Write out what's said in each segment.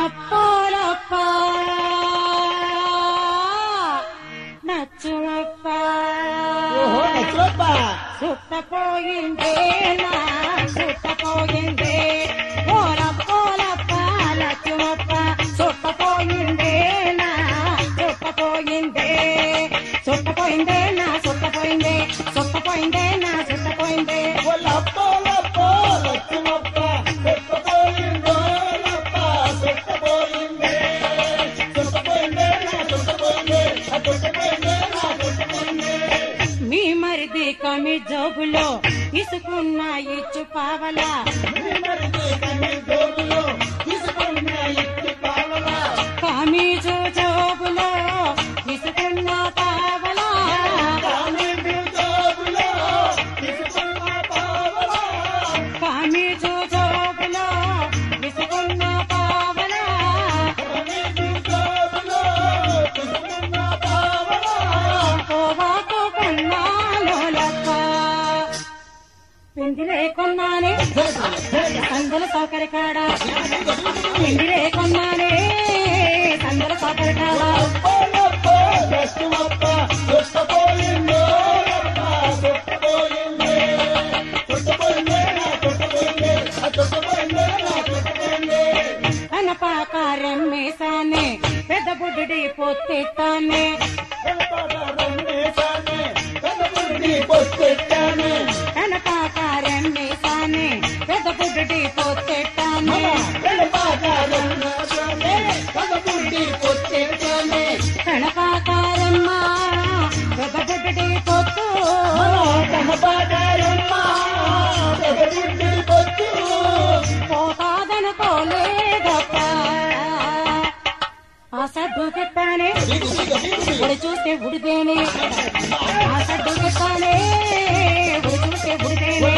లప్పాలప్ప నచ్చులప్ప ఓహో నచ్చులప్ప సుట్టపోయిందే నా సుట్టపోయిందే ఓలప్పోలప్ప లచ్చులప్ప సుట్టపోయిందే నా సుట్టపోయిందే సుట్టపోయిందే నా సుట్టపోయిందే సుట్టపోయిందే నా సుట్టపోయిందే లప్ప లప్ప లచ్చులప్ప సుట్టపోయిందో లప్ప సుట్టపోయిందే సుట్టపోయిందే నా సుట్టపోయిందే ఆ సుట్టపోయిందే నా సుట్టపోయిందే మీ మరిది కమి జోబులో ఇసుకున్న ఇచ్చు పావలా మరిది కన్ని జోబులో తీసుకున్న ఇట్టి పావలా కమీజు జోబులో ఇసుకున్న పావలా కామిడి జోబులో తీసుకున్న పావలా కమీజు జోబులో ఇసుకున్న పావలా కామిడి జోబులో తీసుకున్న పావలా కోవాకు కొన్నాను లక్క పిండిలే కొన్నానే సందుల సౌకర్య కాడ పిండిలే కొన్నానే సందుల సౌకర్య కాడ కనపాక రెమ్మేసానే పెద్ద బుడ్డి పొత్తిట్టానే కనపాక రెమ్మేసానే పెద్ద బుడ్డి పొత్తిట్టానే కనపాక రెమ్మ పెద్ద బుడ్డి పొత్తు పోతాదనుకోలేదప్ప ఆ సడ్డు గిట్టానే ఉడి చూస్తే ఉడిదేనే ఆ సడ్డు గిట్టానే ఉడి చూస్తే ఉడిదేనే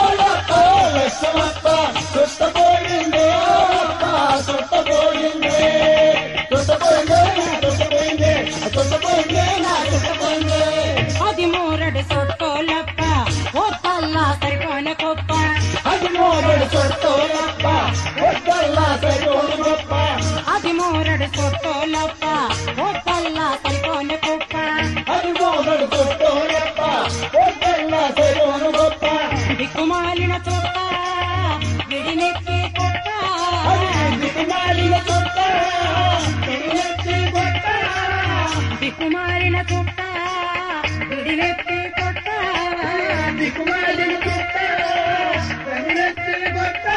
అది మూరడు సొట్టోలప్ప ఒత్తల్లా సరిపోన కొప్ప అది మోగడు చుట్టూలప్ప ఒక్కల్లా సరిపోను గొప్ప అది మూరడు సొట్టోలప్ప ఒత్తల్లా సరిపోన కొప్ప అది మోగడు చుట్టూలప్ప ఒక్కల్లా సరిపోను గొప్ప దిక్కుమాలిన చుట్ట విడినెక్కి కొట్ట అది దిక్కుమాలిన చుట్ట తిరిగెత్తి కొట్ట దిక్కుమాలిన చుట్ట విడినెక్కి కొట్ట దిక్కుమాలిన చుట్ట తిరిగెత్తి కొట్ట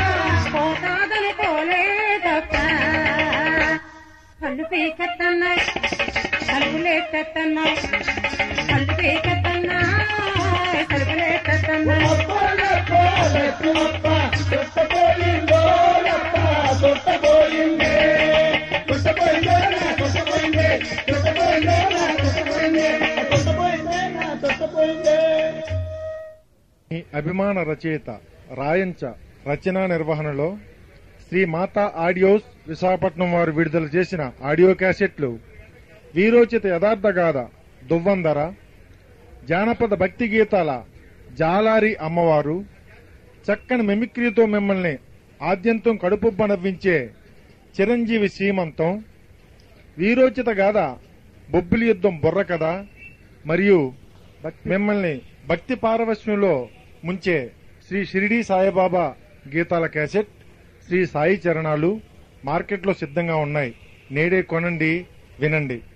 పోతాదనుకోలేదప్ప కళ్ళు పీకత్తన్నాయి కలుపులేకత్తన్నాయి కళ్ళు పీకత్తన్నాయి కలుపులేకత్తన్నాయి అప్పలప్ప లెక్కలప్ప చుట్టపోయిందో లప్ప చుట్టపోయిందే చుట్టపోయిందే నా చుట్టపోయిందే చుట్టపోయిందే నా చుట్టపోయిందే చుట్టపోయిందే నా చుట్టపోయిందే మీ అభిమాన రచయిత రాయంచ రచనా నిర్వహణలో శ్రీ మాతా ఆడియోస్ విశాఖపట్నం వారు విడుదల చేసిన ఆడియో క్యాసెట్లు వీరోచిత యథార్థ గాథ దువ్వందర జానపద భక్తి గీతాల జాలారి అమ్మవారు చక్కని మిమిక్రీతో మిమ్మల్ని ఆద్యంతం కడుపుబ్బ నవ్వించే చిరంజీవి సీమంతం వీరోచిత గాథ బొబ్బిలి యుద్ధం బుర్ర కథ మరియు మిమ్మల్ని భక్తి పారవశ్యంలో ముంచే శ్రీ షిరిడి సాయిబాబా గీతాల క్యాసెట్ శ్రీ సాయి చరణాలు మార్కెట్లో సిద్ధంగా ఉన్నాయి నేడే కొనండి వినండి